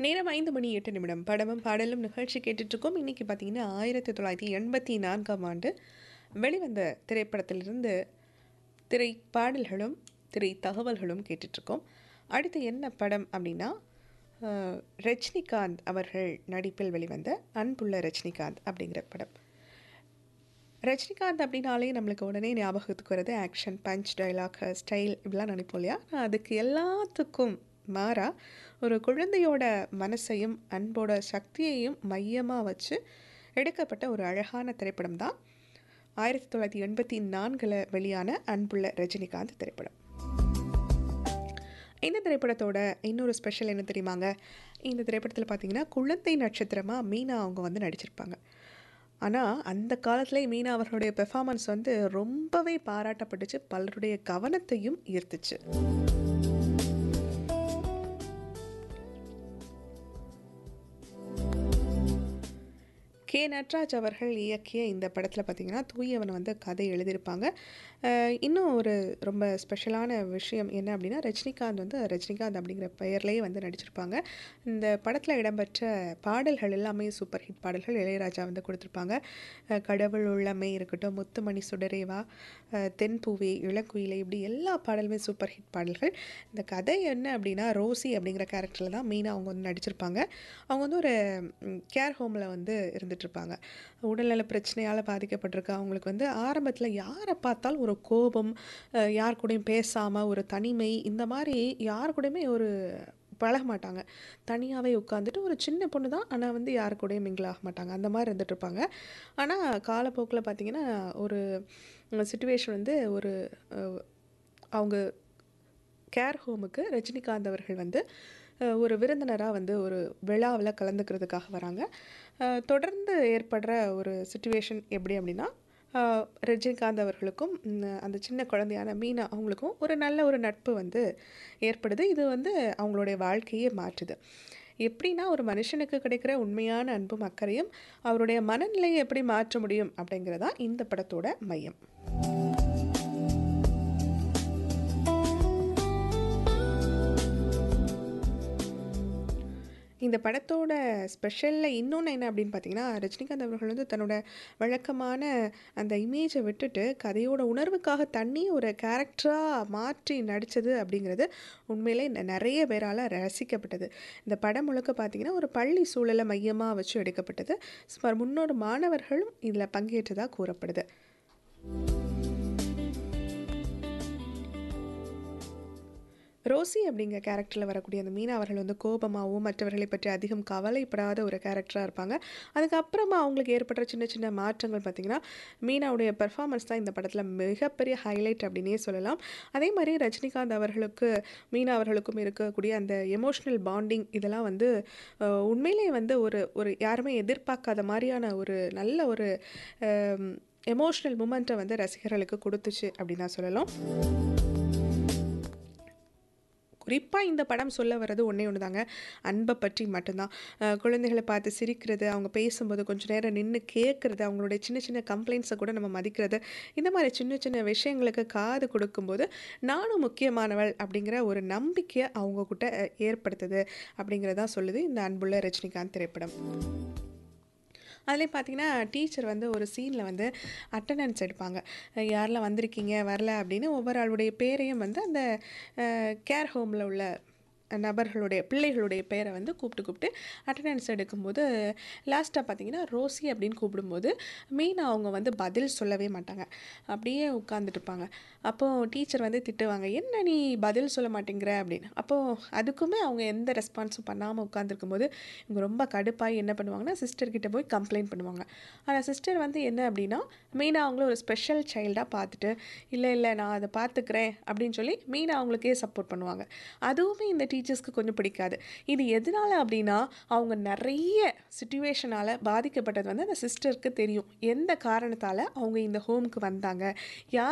நேரம் ஐந்து மணி எட்டு நிமிடம் படமும் பாடலும் நிகழ்ச்சி கேட்டுட்ருக்கோம் இன்றைக்கி பார்த்தீங்கன்னா ஆயிரத்தி தொள்ளாயிரத்தி எண்பத்தி நான்காம் ஆண்டு வெளிவந்த திரைப்படத்திலிருந்து திரை பாடல்களும் திரை தகவல்களும் கேட்டுட்ருக்கோம் அடுத்து என்ன படம் அப்படின்னா அஹ், ரஜினிகாந்த் அவர்கள் நடிப்பில் வெளிவந்த அன்புள்ள ரஜினிகாந்த் அப்படிங்கிற படம் ரஜினிகாந்த் அப்படின்னாலே நம்மளுக்கு உடனே ஞாபகத்துக்கு வருது ஆக்ஷன் பஞ்ச் டைலாக் ஸ்டைல் இப்படிலாம் நினைப்போம் இல்லையா ஆனா அதுக்கு எல்லாத்துக்கும் மாறா ஒரு குழந்தையோட மனசையும் அன்போட சக்தியையும் மையமாக வச்சு எடுக்கப்பட்ட ஒரு அழகான திரைப்படம் தான் ஆயிரத்தி தொள்ளாயிரத்தி எண்பத்தி நான்கில் வெளியான அன்புள்ள ரஜினிகாந்த் திரைப்படம் இந்த திரைப்படத்தோட இன்னொரு ஸ்பெஷல் என்ன தெரியுமாங்க இந்த திரைப்படத்தில் பார்த்தீங்கன்னா குழந்தை நட்சத்திரமாக மீனா அவங்க வந்து நடிச்சிருப்பாங்க ஆனால் அந்த காலத்துலேயே மீனா அவர்களுடைய பெர்ஃபார்மன்ஸ் வந்து ரொம்பவே பாராட்டப்பட்டுச்சு பலருடைய கவனத்தையும் ஈர்த்துச்சு கே நட்ராஜ் அவர்கள் இயக்கிய இந்த படத்தில் பார்த்தீங்கன்னா தூயவன் வந்து கதை எழுதியிருப்பாங்க அஹ் இன்னும் ஒரு ரொம்ப ஸ்பெஷலான விஷயம் என்ன அப்படின்னா ரஜினிகாந்த் வந்து ரஜினிகாந்த் அப்படிங்கிற பெயர்லேயே வந்து நடிச்சிருப்பாங்க இந்த படத்தில் இடம்பெற்ற பாடல்கள் எல்லாமே சூப்பர் ஹிட் பாடல்கள் இளையராஜா வந்து கொடுத்துருப்பாங்க அஹ் கடவுள் உள்ளமை இருக்கட்டும் முத்துமணி சுடரேவா அஹ் தென்பூவே இளங்குயிலை இப்படி எல்லா பாடலுமே சூப்பர் ஹிட் பாடல்கள் இந்த கதை என்ன அப்படின்னா ரோசி அப்படிங்கிற கேரக்டரில் தான் மீனா அவங்க வந்து நடிச்சிருப்பாங்க அவங்க வந்து ஒரு கேர் ஹோமில் வந்து இருந்துட்டு இருப்பாங்க உடல்நல பிரச்சனையால் பாதிக்கப்பட்டிருக்க அவங்களுக்கு வந்து ஆரம்பத்தில் யாரை பார்த்தாலும் ஒரு கோபம் அஹ் யார் கூடயும் பேசாமல் ஒரு தனிமை இந்த மாதிரி யார் கூடயுமே ஒரு பழக மாட்டாங்க தனியாகவே உட்காந்துட்டு ஒரு சின்ன பொண்ணு தான் ஆனால் வந்து யார் கூடயும் மிங்கிள் ஆக மாட்டாங்க அந்த மாதிரி இருந்துட்டு இருப்பாங்க ஆனால் காலப்போக்கில் பார்த்தீங்கன்னா ஒரு சுச்சுவேஷன் வந்து ஒரு அஹ், அவங்க கேர் ஹோமுக்கு ரஜினிகாந்த் அவர்கள் வந்து அஹ், ஒரு விருந்தினராக வந்து ஒரு விழாவில் கலந்துக்கிறதுக்காக வராங்க அஹ், தொடர்ந்து ஏற்படுற ஒரு சுச்சுவேஷன் எப்படி அப்படின்னா அஹ், ரஜினிகாந்த் அவர்களுக்கும் ம், அந்த சின்ன குழந்தையான மீனா அவங்களுக்கும் ஒரு நல்ல ஒரு நட்பு வந்து ஏற்படுது இது வந்து அவங்களுடைய வாழ்க்கையே மாற்றுது எப்படின்னா ஒரு மனுஷனுக்கு கிடைக்கிற உண்மையான அன்பும் அக்கறையும் அவருடைய மனநிலையை எப்படி மாற்ற முடியும் அப்படிங்கிறதான் இந்த படத்தோட மையம் இந்த படத்தோட ஸ்பெஷலில் இன்னொன்று என்ன அப்படின்னு பார்த்தீங்கன்னா ரஜினிகாந்த் அவர்கள் வந்து தன்னோட வழக்கமான அந்த இமேஜை விட்டுட்டு கதையோட உணர்வுக்காக தண்ணி ஒரு கேரக்டராக மாற்றி நடித்தது அப்படிங்கிறது உண்மையிலே ந- நிறைய பேரால் ரசிக்கப்பட்டது இந்த படம் முழுக்க பார்த்தீங்கன்னா ஒரு பள்ளி சூழலை மையமாக வச்சு எடுக்கப்பட்டது சுமார் முன்னூறு மாணவர்களும் இதில் பங்கேற்றதாக கூறப்படுது ரோசி அப்படிங்கிற கேரக்டரில் வரக்கூடிய அந்த மீனா அவர்கள் வந்து கோபமாகவும் மற்றவர்களை பற்றி அதிகம் கவலைப்படாத ஒரு கேரக்டராக இருப்பாங்க அதுக்கப்புறமா அவங்களுக்கு ஏற்படுற சின்ன சின்ன மாற்றங்கள் பார்த்திங்கன்னா மீனாவுடைய பெர்ஃபார்மன்ஸ் தான் இந்த படத்தில் மிகப்பெரிய ஹைலைட் அப்படின்னே சொல்லலாம் அதே மாதிரி ரஜினிகாந்த் அவர்களுக்கு மீனா அவர்களுக்கும் இருக்கக்கூடிய அந்த எமோஷ்னல் பாண்டிங் இதெல்லாம் வந்து அஹ், உண்மையிலேயே வந்து ஒரு ஒரு யாருமே எதிர்பார்க்காத மாதிரியான ஒரு நல்ல ஒரு எமோஷ்னல் மூமெண்ட்டை வந்து ரசிகர்களுக்கு கொடுத்துச்சு அப்படின்னு தான் சொல்லலாம் குறிப்பாக இந்த படம் சொல்ல வர்றது ஒன்றே ஒன்று தாங்க அன்பை பற்றி மட்டும்தான் அஹ் குழந்தைகளை பார்த்து சிரிக்கிறது அவங்க பேசும்போது கொஞ்ச நேரம் நின்று கேட்குறது அவங்களுடைய சின்ன சின்ன கம்ப்ளைண்ட்ஸை கூட நம்ம மதிக்கிறது இந்த மாதிரி சின்ன சின்ன விஷயங்களுக்கு காது கொடுக்கும்போது நானும் முக்கியமானவள் அப்படிங்கிற ஒரு நம்பிக்கையை அவங்க கிட்ட அஹ், ஏற்படுத்துது அப்படிங்கிறதான் சொல்லுது இந்த அன்புள்ள ரஜினிகாந்த் திரைப்படம் அதுலேயும் பார்த்தீங்கன்னா டீச்சர் வந்து ஒரு சீனில் வந்து அட்டண்டன்ஸ் எடுப்பாங்க அஹ் யாரெல்லாம் வந்திருக்கீங்க வரல அப்படின்னு ஒவ்வொரு ஆளுடைய பேரையும் வந்து அந்த கேர் ஹோமில் உள்ள நபர்களுடைய பிள்ளைகளுடைய பேரை வந்து கூப்பிட்டு கூப்பிட்டு அட்டண்டன்ஸ் எடுக்கும்போது லாஸ்ட்டாக பார்த்தீங்கன்னா ரோசி அப்படின்னு கூப்பிடும்போது மெயினாக அவங்க வந்து பதில் சொல்லவே மாட்டாங்க அப்படியே உட்காந்துட்டு இருப்பாங்க அப்போது டீச்சர் வந்து திட்டுவாங்க என்ன நீ பதில் சொல்ல மாட்டேங்கிற அப்படின்னு அப்போது அதுக்குமே அவங்க எந்த ரெஸ்பான்ஸும் பண்ணாமல் உட்காந்துருக்கும்போது இவங்க ரொம்ப கடுப்பாகி என்ன பண்ணுவாங்கன்னா சிஸ்டர் கிட்ட போய் கம்ப்ளைண்ட் பண்ணுவாங்க ஆனால் சிஸ்டர் வந்து என்ன அப்படின்னா மெயினாக அவங்கள ஒரு ஸ்பெஷல் சைல்டாக பார்த்துட்டு இல்லை இல்லை நான் அதை பார்த்துக்கிறேன் அப்படின்னு சொல்லி மெயினாக அவங்களுக்கே சப்போர்ட் பண்ணுவாங்க அதுவுமே இந்த டீச்சர்ஸ்க்கு கொஞ்சம் பிடிக்காது இது எதனால அப்படின்னா அவங்க நிறைய சுச்சுவேஷனால் பாதிக்கப்பட்டது வந்து அந்த சிஸ்டருக்கு தெரியும் எந்த காரணத்தால் அவங்க இந்த ஹோமுக்கு வந்தாங்க யார்